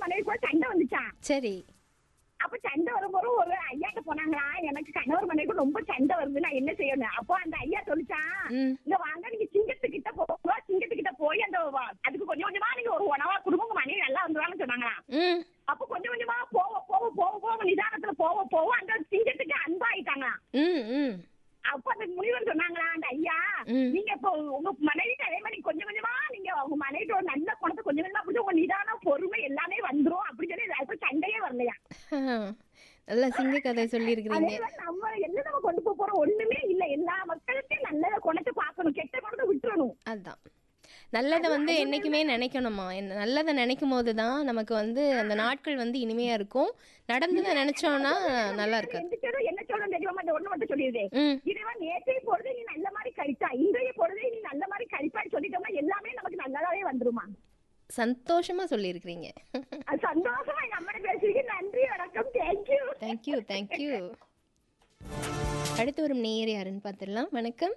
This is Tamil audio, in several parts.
மனைவி கூட சண்டை வந்துச்சான் சரி அப்ப சண்டை வரும்போது ஒரு ஐயாட்ட போனாங்களா எனக்கு கணவர் மனைவி ரொம்ப சண்டை வருது நான் என்ன செய்யணும் அப்போ அந்த ஐயா சொல்லிச்சான் ம் இங்க வாங்க நீங்க சிங்கத்துக்கிட்ட போங்க சிங்கத்துக்கிட்ட போய் அந்த வ- அதுக்கு கொஞ்சம் கொஞ்சமா நீங்க ஒரு உணவா கொடுங்க உங்க மனைவி நல்லா வந்துருவாங்கன்னு சொன்னாங்களா ம் அப்ப கொஞ்சம் கொஞ்சமா போக போக போக போக நிதானத்துல போக போக அந்த சிங்கத்துக்கு அன்பாயிட்டாங்களாம் ம் ம் அப்ப அந்த முனிவர் சொன்னாங்களா அந்த ஐயா ம். நீங்க இப்போ உங்க மனைவிக்கு அதே மாதிரி கொஞ்சம் கொஞ்சமா நீங்க உங்க மனைவிட்டு ஒரு நல்ல குணத்தை கொஞ்சம் கொஞ்சமா பிடிச்சி உங்க நிதானம் பொறுமை எல்லாமே வந்துரும் அப்படி சொல்லி அப்ப சண்டையே வரலையா நல்லா சிங்க கதை அதே சொல்லியிருக்கிறீங்க மாதிரி நம்ம என்ன நம்ம கொண்டு போக போறோம் ஒண்ணுமே இல்ல எல்லா மக்களுக்கும் நல்ல குணத்தை பார்க்கணும் கெட்ட குணத்தை விட்டுறணும் அதுதான் நல்லதை வந்து என்னைக்குமே நினைக்கணுமா என்ன நல்லதை நினைக்கும் போது தான் நமக்கு வந்து அந்த நாட்கள் வந்து இனிமையா இருக்கும் நடந்ததை நினைச்சோம்னா நல்லா இருக்காது எந்திரிச்சதும் என்ன சொல்லணும் தெரியுமா இந்த ஒண்ணு மட்டும் சொல்லிடுது ம் இறைவன் நேற்றைய பொழுது நீ நல்ல மாதிரி கழித்தா இன்றைய பொழுதை நீ நல்ல மாதிரி கழிப்பான்னு சொல்லிட்டோம்னா எல்லாமே நமக்கு நல்லதாவே வந்துருமா சந்தோஷமா சொல்லியிருக்கிறீங்க அது சந்தோஷமா எங்க அம்மா பேசுறீங்க நன்றி வணக்கம் தேங்க்யூ தேங்க்யூ தேங்க்யூ அடுத்து வரும் நேயர் யாருன்னு பார்த்துடலாம் வணக்கம்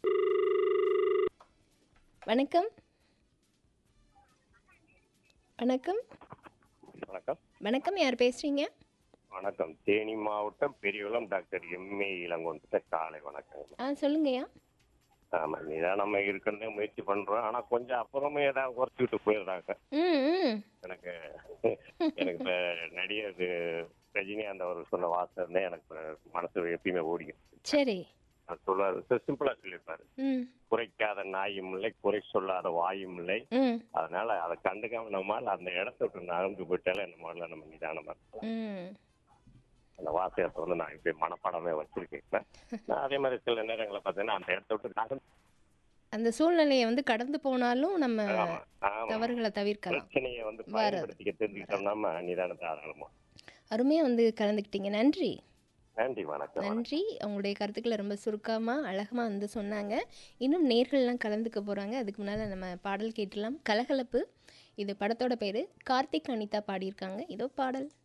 வணக்கம் வணக்கம் வணக்கம் வணக்கம் யார் பேசுறீங்க வணக்கம் தேனி மாவட்டம் பெரியகுளம் டாக்டர் எம்ஏ இளங்கொண்ட காலை வணக்கம் ஆ சொல்லுங்கய்யா ஆமா இதான் நம்ம இருக்கிறதே முயற்சி பண்றோம் ஆனா கொஞ்சம் அப்புறமே ஏதாவது குறைச்சிக்கிட்டு போயிடுறாங்க ம் ம் எனக்கு எனக்கு இப்ப நடிகர் ரஜினிகாந்த் அவர் சொன்ன வாசம் தான் எனக்கு இப்ப மனசு எப்பயுமே ஓடிக்கும் சரி அவர் சொல்லுவாரு சிம்பிளா சொல்லியிருப்பாரு ம் குறைக்காத நாயும் இல்லை குறை சொல்லாத வாயும் இல்லை ம் அதனால அதை கண்டுக்காம நம்மால் அந்த இடத்த விட்டு நகர்ந்து போயிட்டாலே நம்ம முதல்ல நம்ம நிதானமா இருக்கும் ம் அந்த வாசகத்தை வந்து நான் இப்படி மனப்பாடமே வச்சிருக்கேன் நான் அதே மாதிரி சில நேரங்களில் பார்த்தீங்கன்னா அந்த இடத்த விட்டு நகர்ந்து அந்த சூழ்நிலையை வந்து கடந்து போனாலும் நம்ம ஆமா, ஆமா. தவறுகளை தவிர்க்கலாம் பிரச்சனையை வந்து பயன்படுத்திக்க தெரிஞ்சுக்கிட்டோம் நம்ம நிதானத்தை ஆரம்பமா அருமையாக வந்து கலந்துக்கிட்டீங்க நன்றி நன்றி வணக்கம் நன்றி உங்களுடைய கருத்துக்களை ரொம்ப சுருக்கமாக அழகமாக வந்து சொன்னாங்க இன்னும் நேர்கள்லாம் கலந்துக்க போகிறாங்க அதுக்கு முன்னால் நம்ம பாடல் கேட்டலாம் கலகலப்பு இது படத்தோட பேர் கார்த்திக் அனிதா பாடியிருக்காங்க இதோ பாடல்